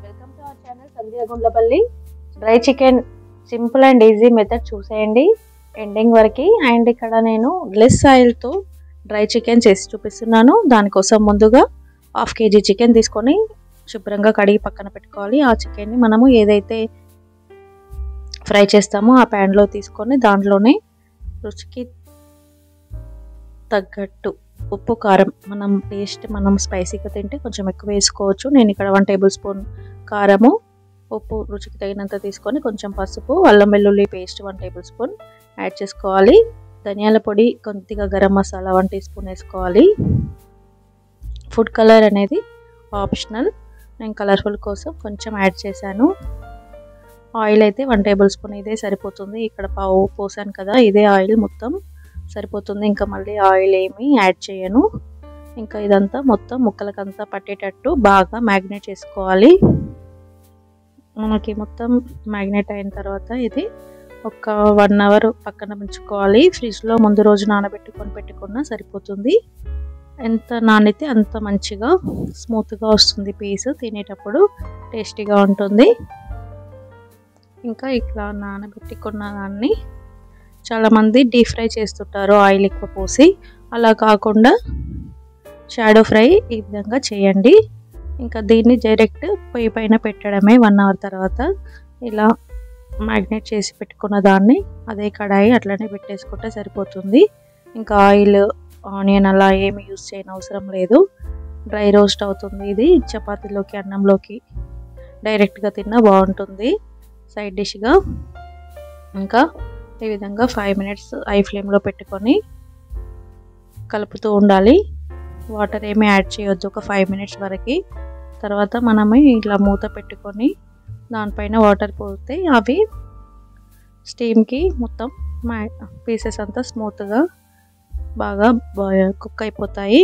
welcome to our channel Sandhya Gundlapalli dry chicken simple and easy method చూసేయండి ఎండింగ్ వరకు and ఇక్కడ నేను లెస్ ఆయిల్తో డ్రై చికెన్ చేసి చూపిస్తున్నాను దానికోసం ముందుగా హాఫ్ కేజీ చికెన్ తీసుకొని శుభ్రంగా కడిగి పక్కన పెట్టుకోవాలి ఆ చికెన్ని మనము ఏదైతే ఫ్రై చేస్తామో ఆ ప్యాన్లో తీసుకొని దాంట్లోనే రుచికి తగ్గట్టు ఉప్పు కారం మనం టేస్ట్ మనం స్పైసీగా తింటే కొంచెం ఎక్కువ వేసుకోవచ్చు నేను ఇక్కడ వన్ టేబుల్ స్పూన్ కారము ఉప్పు రుచికి తగినంత తీసుకొని కొంచెం పసుపు అల్లం వెల్లుల్లి paste one tablespoon add చేసుకోవాలి ధనియాల పొడి కొద్దిగా garam masala one teaspoon వేసుకోవాలి ఫుడ్ కలర్ అనేది ఆప్షనల్ నేను కలర్ఫుల్ కోసం కొంచెం యాడ్ చేశాను ఆయిల్ అయితే వన్ టేబుల్ స్పూన్ ఇదే సరిపోతుంది ఇక్కడ పావు పోసాను కదా ఇదే ఆయిల్ మొత్తం సరిపోతుంది ఇంకా మళ్ళీ ఆయిల్ ఏమి యాడ్ చేయను ఇంకా ఇదంతా మొత్తం ముక్కలకంతా పట్టేటట్టు బాగా మ్యాగ్నేట్ చేసుకోవాలి మనకి మొత్తం మ్యాగ్నేట్ అయిన తర్వాత ఇది ఒక వన్ అవర్ పక్కన ఉంచుకోవాలి ఫ్రిడ్జ్లో ముందు రోజు నానబెట్టుకొని పెట్టుకున్నా సరిపోతుంది ఎంత నానితే అంత మంచిగా స్మూత్గా వస్తుంది పీస్ తినేటప్పుడు టేస్టీగా ఉంటుంది ఇంకా ఇట్లా నానబెట్టుకున్న దాన్ని చాలామంది డీప్ ఫ్రై చేస్తుంటారు ఆయిల్ ఎక్కువ పోసి అలా కాకుండా షాడో ఫ్రై ఈ విధంగా చేయండి ఇంకా దీన్ని డైరెక్ట్ పొయ్యి పైన పెట్టడమే వన్ అవర్ తర్వాత ఇలా మ్యాగ్నేట్ చేసి పెట్టుకున్న దాన్ని అదే కడాయి అట్లనే పెట్టేసుకుంటే సరిపోతుంది ఇంకా ఆయిల్ ఆనియన్ అలా ఏమి యూస్ చేయని అవసరం లేదు డ్రై రోస్ట్ అవుతుంది ఇది చపాతీలోకి అన్నంలోకి డైరెక్ట్గా తిన్నా బాగుంటుంది సైడ్ డిష్గా ఇంకా ఈ విధంగా ఫైవ్ మినిట్స్ ఐ ఫ్లేమ్లో పెట్టుకొని కలుపుతూ ఉండాలి వాటర్ ఏమీ యాడ్ చేయొద్దు ఒక ఫైవ్ మినిట్స్ వరకు తర్వాత మనమే ఇట్లా మూత పెట్టుకొని దానిపైన వాటర్ పోతే అవి స్టీమ్కి మొత్తం పీసెస్ అంతా స్మూత్గా బాగా కుక్ అయిపోతాయి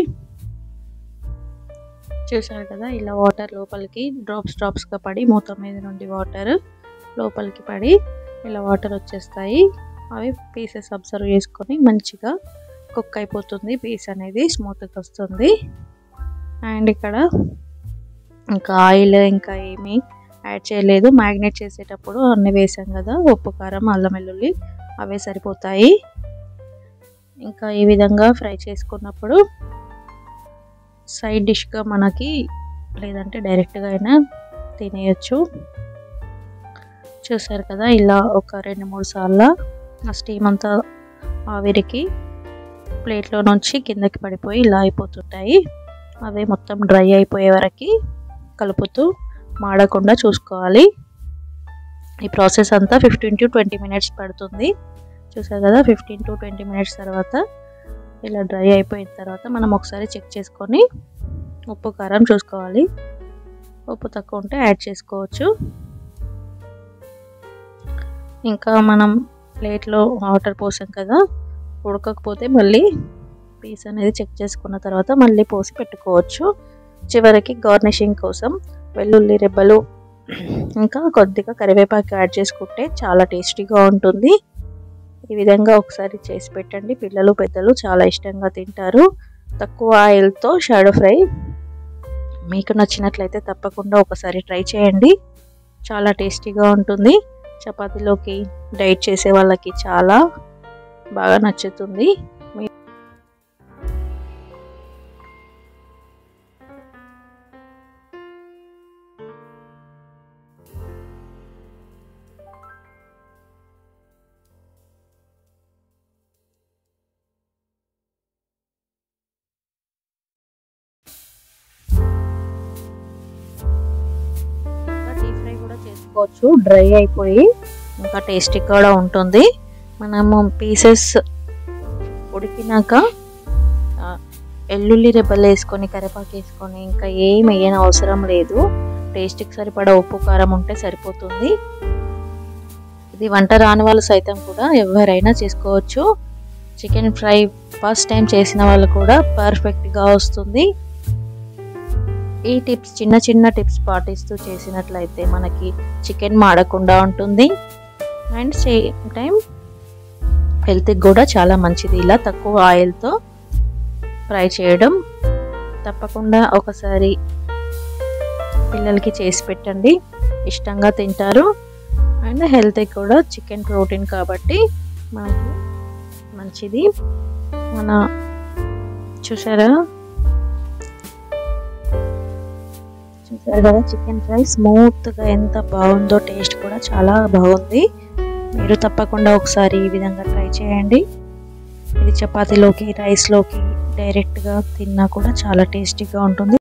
చూసారు కదా ఇలా వాటర్ లోపలికి డ్రాప్స్ డ్రాప్స్గా పడి మూత మీద నుండి వాటర్ లోపలికి పడి ఇలా వాటర్ వచ్చేస్తాయి అవి పీసెస్ అబ్జర్వ్ చేసుకొని మంచిగా కుక్ అయిపోతుంది పీస్ అనేది స్మూత్గా వస్తుంది అండ్ ఇక్కడ ఇంకా ఆయిల్ ఇంకా ఏమీ యాడ్ చేయలేదు మ్యాగ్నేట్ చేసేటప్పుడు అన్నీ వేసాం కదా ఉప్పు కారం అల్లం వెల్లుల్లి అవే సరిపోతాయి ఇంకా ఈ విధంగా ఫ్రై చేసుకున్నప్పుడు సైడ్ డిష్గా మనకి లేదంటే డైరెక్ట్గా అయినా తినేయచ్చు చూసారు కదా ఇలా ఒక రెండు మూడు సార్లు ఆ స్టీమ్ అంతా ఆవిరికి ప్లేట్లో నుంచి కిందకి పడిపోయి ఇలా అయిపోతుంటాయి అవి మొత్తం డ్రై అయిపోయే వరకు కలుపుతూ మాడకుండా చూసుకోవాలి ఈ ప్రాసెస్ అంతా ఫిఫ్టీన్ టు ట్వంటీ మినిట్స్ పడుతుంది చూసారు కదా ఫిఫ్టీన్ టు ట్వంటీ మినిట్స్ తర్వాత ఇలా డ్రై అయిపోయిన తర్వాత మనం ఒకసారి చెక్ చేసుకొని ఉప్పు కారం చూసుకోవాలి ఉప్పు తక్కువ ఉంటే యాడ్ చేసుకోవచ్చు ఇంకా మనం ప్లేట్లో వాటర్ పోసాం కదా ఉడకకపోతే మళ్ళీ పీస్ అనేది చెక్ చేసుకున్న తర్వాత మళ్ళీ పోసి పెట్టుకోవచ్చు చివరికి గార్నిషింగ్ కోసం వెల్లుల్లి రెబ్బలు ఇంకా కొద్దిగా కరివేపాకు యాడ్ చేసుకుంటే చాలా టేస్టీగా ఉంటుంది ఈ విధంగా ఒకసారి చేసి పెట్టండి పిల్లలు పెద్దలు చాలా ఇష్టంగా తింటారు తక్కువ ఆయిల్తో షాడో ఫ్రై మీకు నచ్చినట్లయితే తప్పకుండా ఒకసారి ట్రై చేయండి చాలా టేస్టీగా ఉంటుంది చపాతీలోకి డైట్ చేసే వాళ్ళకి చాలా బాగా నచ్చుతుంది డీప్ ఫ్రై కూడా చేసుకోవచ్చు డ్రై అయిపోయి ఇంకా టేస్టీ కూడా ఉంటుంది మనము పీసెస్ ఉడికినాక ఎల్లుల్లి రెబ్బలు వేసుకొని కరివేపాకు వేసుకొని ఇంకా ఏం వేయని అవసరం లేదు టేస్ట్కి సరిపడా ఉప్పు కారం ఉంటే సరిపోతుంది ఇది వంట రాని వాళ్ళు సైతం కూడా ఎవరైనా చేసుకోవచ్చు చికెన్ ఫ్రై ఫస్ట్ టైం చేసిన వాళ్ళు కూడా పర్ఫెక్ట్గా వస్తుంది ఈ టిప్స్ చిన్న చిన్న టిప్స్ పాటిస్తూ చేసినట్లయితే మనకి చికెన్ మాడకుండా ఉంటుంది అండ్ సేమ్ టైం హెల్త్కి కూడా చాలా మంచిది ఇలా తక్కువ ఆయిల్తో ఫ్రై చేయడం తప్పకుండా ఒకసారి పిల్లలకి చేసి పెట్టండి ఇష్టంగా తింటారు అండ్ హెల్తీ కూడా చికెన్ ప్రోటీన్ కాబట్టి మనకి మంచిది మన చూసారా చూసారు కదా చికెన్ ఫ్రై స్మూత్గా ఎంత బాగుందో టేస్ట్ కూడా చాలా బాగుంది మీరు తప్పకుండా ఒకసారి ఈ విధంగా ట్రై చేయండి ఇది చపాతీలోకి రైస్లోకి డైరెక్ట్గా తిన్నా కూడా చాలా టేస్టీగా ఉంటుంది